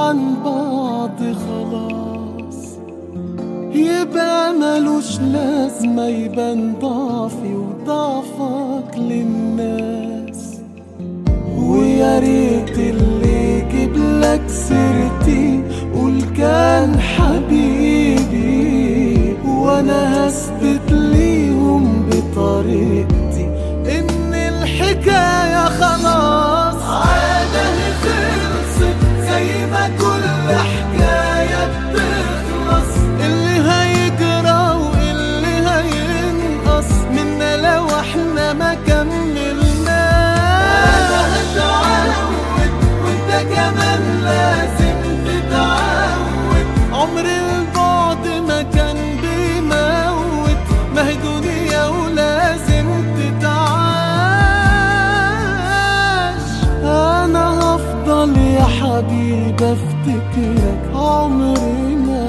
عن بعض خلاص يبقى ملوش لازمة يبان ضعفي وضعفك للناس ويا ريت اللي يجيب لك سيرتي قول كان حبيبي وانا هثبت ليهم بطريقتي ان الحكاية خلاص عادة خلصت زي ما كل حكاية بتخلص اللي هيجرى واللي هينقص منا لو احنا ما كملناش انا هتعود وانت كمان لازم تتعود عمر البعد ما كان بيموت ما هي دنيا ولازم تتعاش انا هفضل يا حبيبي افتكرك عمري ما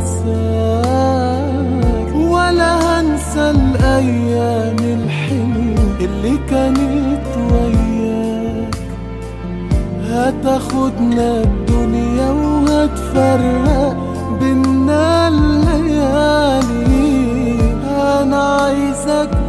هنساك ولا هنسى الايام الحلوه اللي كانت وياك هتاخدنا الدنيا وهتفرق بينا الليالي انا عايزك